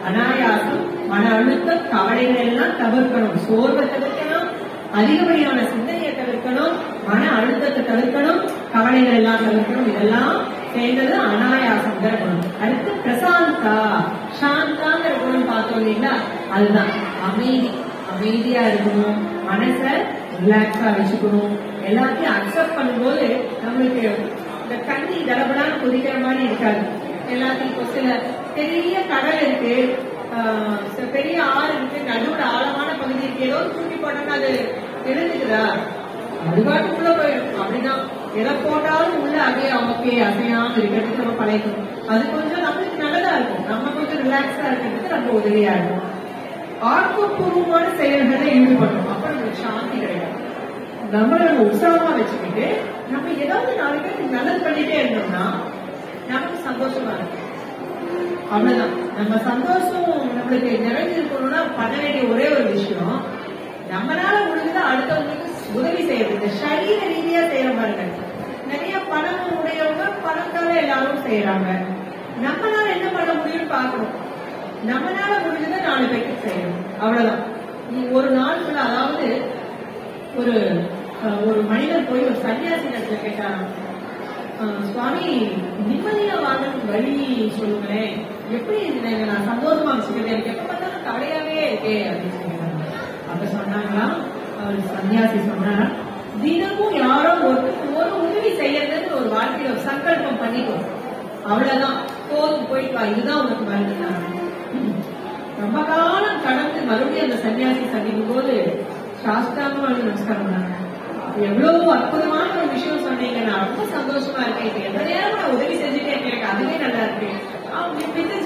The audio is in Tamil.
அனாயாசம் மன அழுத்தம் கவலைகள் எல்லாம் தவிர்க்கணும் சோர்வை தவிர்க்கணும் அதிகப்படியான சிந்தனையை தவிர்க்கணும் மன அழுத்தத்தை தவிர்க்கணும் கவலைகள் எல்லாம் தவிர்க்கணும் இதெல்லாம் சேர்ந்தது அனாயாசம் குணம் அடுத்து பிரசாந்தா சாந்தாங்கிற குணம் பார்த்தோம் இல்லைங்களா அதுதான் அமைதி அமைதியா இருக்கணும் மனச ரிலாக்ஸா வச்சுக்கணும் எல்லாத்தையும் அக்செப்ட் பண்ணும்போது நம்மளுக்கு இந்த தண்ணி தடபடான்னு கொதிக்கிற மாதிரி இருக்காது எல்லாத்தையும் இப்போ சில பெரிய கடல் இருக்கு ஆஹ் சில பெரிய ஆறு இருக்கு நடுவுல ஆழமான பகுதி இருக்கு ஏதோ ஒரு தூக்கி போட்டோம்னா அது எழுந்துக்குதா அது பாட்டுக்குள்ள போயிடும் அப்படிதான் எதை போட்டாலும் உள்ள அப்படியே ஓகே அசையாம இருக்கிறதுக்கு நம்ம பழகிக்கணும் அது கொஞ்சம் நம்மளுக்கு நல்லதா இருக்கும் நம்ம கொஞ்சம் ரிலாக்ஸா இருக்கிறதுக்கு நம்ம உதவியா இருக்கும் ஆக்கப்பூர்வமான செயல்களை ஈடுபடணும் அப்ப நமக்கு சாந்தி கிடைக்கும் நம்மள நம்ம உற்சாகமா வச்சுக்கிட்டு நம்ம ஏதாவது நாலு பேருக்கு நல்லது பண்ணிட்டே இருந்தோம்னா நமக்கு சந்தோஷமா இருக்கும் அவ்வளவுதான் நம்ம சந்தோஷம் நம்மளுக்கு நிறைஞ்சிருக்கணும்னா பண்ண வேண்டிய ஒரே ஒரு விஷயம் நம்மளால முடிஞ்சது அடுத்தவங்களுக்கு உதவி செய்யறது இந்த சரீர ரீதியா செய்யற பாருங்க நிறைய பணம் உடையவங்க பணத்தால எல்லாரும் செய்யறாங்க நம்மளால என்ன பண்ண முடியும்னு பார்க்கணும் நம்மளால முடிஞ்சதை நாலு பேருக்கு செய்யணும் அவ்வளவுதான் நீ ஒரு நாளுக்குள்ள அதாவது ஒரு அஹ், ஒரு மனிதர் போய் ஒரு சன்னியாசி இடத்துல கேட்டாராம் அஹ், சுவாமி நிம்மதியா வாழறதுக்கு வழி சொல்லுங்களேன் எப்படி இதுல நான் சந்தோஷமா வச்சுக்கிறது எனக்கு எப்ப பார்த்தாலும் கவலையாவே இருக்கே அப்படின்னு சொல்லிட்டாங்க அப்ப சொன்னாங்களா அவர் சன்னியாசி சொன்னாரா தினமும் யாரோ ஒருத்தருக்கு ஒரு உதவி செய்யறதுன்னு ஒரு வாழ்க்கையில ஒரு சங்கல்பம் பண்ணிக்கோ அவ்வளவுதான் போதும் போயிட்டு வா இதுதான் உனக்கு மருந்து ரொம்ப காலம் கடந்து மறுபடியும் அந்த சன்னியாசி சந்திக்கும் போது சாஸ்தாங்கமா நமஸ்காரம் பண்ணாங்க எவ்வளவு அற்புதமான ஒரு விஷயம் சொன்னீங்க நான் ரொம்ப சந்தோஷமா இருக்கேன் இப்ப எந்த நேரம் நான் உதவி செஞ்சுட்டே இருக்கேன் எனக்கு அதுவே நல்லா இருக்கு அவங்க மித்த